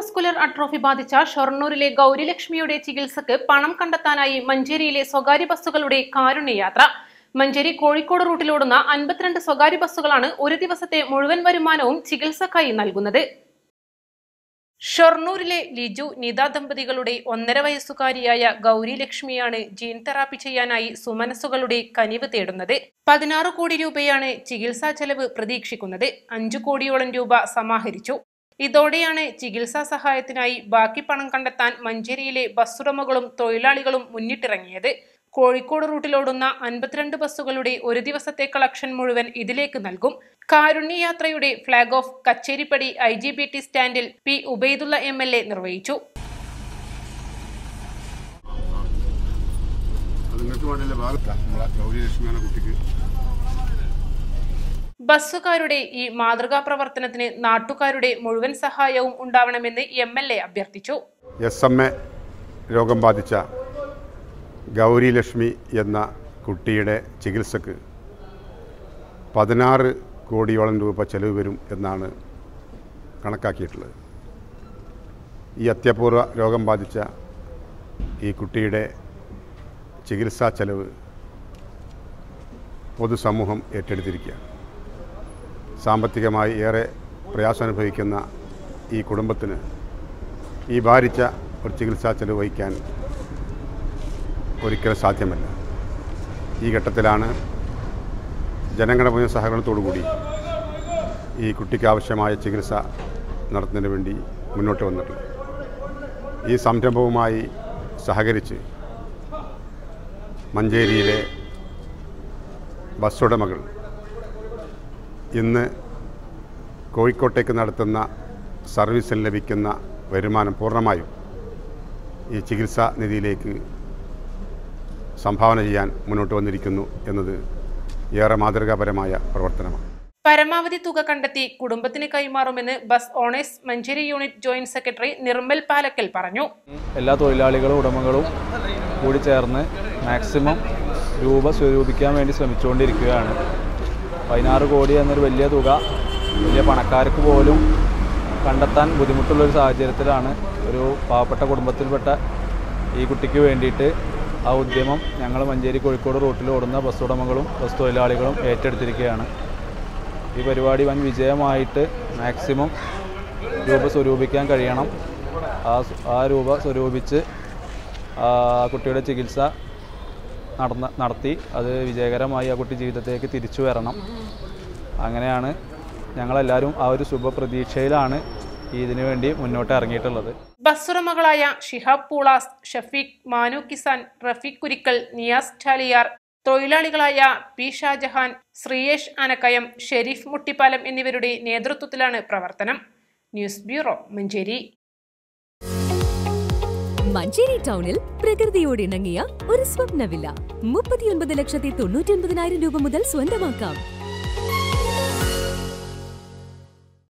muscular atrophy ബാധിച്ച ഷൊർണൂരിലെ ഗൗരിലക്ഷ്മിയുടെ ചികിത്സക്ക് പണം കണ്ടെത്താനായി മഞ്ചേരിയിലെ സ്വകാര്യ ബസ്സുകളുടെ കാരുണ്യയാത്ര മഞ്ചേരി കോഴിക്കോട് റൂട്ടിലോടുന്ന അൻപത്തിരണ്ട് സ്വകാര്യ ബസ്സുകളാണ് ഒരു ദിവസത്തെ മുഴുവൻ വരുമാനവും ചികിത്സക്കായി നൽകുന്നത് ഷൊർണൂരിലെ ലിജു നിത ദമ്പതികളുടെ ഒന്നര വയസ്സുകാരിയായ ഗൗരി ലക്ഷ്മിയാണ് ജീൻ തെറാപ്പി ചെയ്യാനായി സുമനസ്സുകളുടെ കനിവ് തേടുന്നത് പതിനാറ് കോടി രൂപയാണ് ചികിത്സാ ചെലവ് പ്രതീക്ഷിക്കുന്നത് അഞ്ചു കോടിയോളം രൂപ സമാഹരിച്ചു ഇതോടെയാണ് ചികിത്സാ സഹായത്തിനായി ബാക്കി പണം കണ്ടെത്താൻ മഞ്ചേരിയിലെ ബസ്സുടമകളും തൊഴിലാളികളും മുന്നിട്ടിറങ്ങിയത് കോഴിക്കോട് റൂട്ടിലോടുന്ന അൻപത്തിരണ്ട് ബസ്സുകളുടെ ഒരു ദിവസത്തെ കളക്ഷൻ മുഴുവൻ ഇതിലേക്ക് നൽകും കാരുണ്യയാത്രയുടെ flag off Kacheripady I G B T സ്റ്റാൻഡിൽ P Ubaidulla M L A നിർവഹിച്ചു അത് നിങ്ങൾക്ക് വേണ്ടിയല്ലേ ഭാഗത്താ നമ്മളെ ഗൗരി ലക്ഷ്മി എന്ന കുട്ടിക്ക് ബസ്സുകാരുടെ ഈ മാതൃകാ പ്രവർത്തനത്തിന് നാട്ടുകാരുടെ മുഴുവൻ സഹായവും ഉണ്ടാവണമെന്ന് എം എൽ എ അഭ്യർത്ഥിച്ചു എസ് എം എ രോഗം ബാധിച്ച ഗൗരി ലക്ഷ്മി എന്ന കുട്ടിയുടെ ചികിത്സക്ക് പതിനാറ് കോടിയോളം രൂപ ചെലവ് വരും എന്നാണ് കണക്കാക്കിയിട്ടുള്ളത് ഈ അത്യപൂർവ രോഗം ബാധിച്ച ഈ കുട്ടിയുടെ ചികിത്സാ ചെലവ് പൊതുസമൂഹം ഏറ്റെടുത്തിരിക്കുകയാണ് സാമ്പത്തികമായി ഏറെ പ്രയാസം അനുഭവിക്കുന്ന ഈ കുടുംബത്തിന് ഈ ഭാരിച്ച ഒരു ചികിത്സാ ചെലവ് വഹിക്കാൻ ഒരിക്കലും സാധ്യമല്ല ഈ ഘട്ടത്തിലാണ് ജനങ്ങളുടെ മുഴുവൻ സഹകരണത്തോടു കൂടി ഈ കുട്ടിക്ക് ആവശ്യമായ ചികിത്സ നടത്തുന്നതിന് വേണ്ടി മുന്നോട്ട് വന്നിട്ടുള്ളത് ഈ സംരംഭവുമായി സഹകരിച്ച് മഞ്ചേരിയിലെ ബസ്സുടമകൾ ഇന്ന് കോഴിക്കോട്ടേക്ക് നടത്തുന്ന സർവീസിൽ ലഭിക്കുന്ന വരുമാനം പൂർണ്ണമായും ഈ ചികിത്സാ നിധിയിലേക്ക് സംഭാവന ചെയ്യാൻ മുന്നോട്ട് വന്നിരിക്കുന്നു എന്നത് ഏറെ മാതൃകാപരമായ പ്രവർത്തനമാണ് പരമാവധി തുക കണ്ടെത്തി കുടുംബത്തിന് കൈമാറുമെന്ന് bus owners Manjeri unit joint secretary Nirmal Palakkal പറഞ്ഞു എല്ലാ തൊഴിലാളികളും ഉടമകളും കൂടി ചേർന്ന് മാക്സിമം രൂപ സ്വരൂപിക്കാൻ വേണ്ടി ശ്രമിച്ചുകൊണ്ടിരിക്കുകയാണ് പതിനാറ് കോടി എന്നൊരു വലിയ തുക വലിയ പണക്കാർക്ക് പോലും കണ്ടെത്താൻ ബുദ്ധിമുട്ടുള്ളൊരു സാഹചര്യത്തിലാണ് ഒരു പാവപ്പെട്ട കുടുംബത്തിൽപ്പെട്ട ഈ കുട്ടിക്ക് വേണ്ടിയിട്ട് ആ ഉദ്യമം ഞങ്ങൾ മഞ്ചേരി കോഴിക്കോട് റൂട്ടിൽ ഓടുന്ന ബസ് ഉടമകളും ബസ് തൊഴിലാളികളും ഏറ്റെടുത്തിരിക്കുകയാണ് ഈ പരിപാടി വൻ വിജയമായിട്ട് മാക്സിമം രൂപ സ്വരൂപിക്കാൻ കഴിയണം ആ സ്- ആ രൂപ സ്വരൂപിച്ച് ആ കുട്ടിയുടെ ചികിത്സ നടന്ന നടത്തി അത് വിജയകരമായി ആ കുട്ടി ജീവിതത്തിലേക്ക് തിരിച്ചു വരണം അങ്ങനെയാണ് ഞങ്ങളെല്ലാവരും ആ ഒരു ശുഭപ്രതീക്ഷയിലാണ് ഇതിനു വേണ്ടി മുന്നോട്ട് ഇറങ്ങിയിട്ടുള്ളത് ബസ്സുടമകളായ ഷിഹാബ് പൂളാസ് ഷഫീഖ് മാനു കിസാൻ റഫീഖ് കുരിക്കൽ നിയാസ് ചാലിയാർ തൊഴിലാളികളായ പി ഷാജഹാൻ ശ്രീയേഷ് അനക്കയം ഷെരീഫ് മുട്ടിപ്പാലം എന്നിവരുടെ നേതൃത്വത്തിലാണ് പ്രവർത്തനം ന്യൂസ് ബ്യൂറോ മഞ്ചേരി മഞ്ചേരി ടൗണിൽ പ്രകൃതിയോട് ഇണങ്ങിയ ഒരു സ്വപ്ന വില്ല മുപ്പത്തിയൊൻപത് ലക്ഷത്തി തൊണ്ണൂറ്റി ഒൻപതിനായിരം രൂപ മുതൽ സ്വന്തമാക്കാം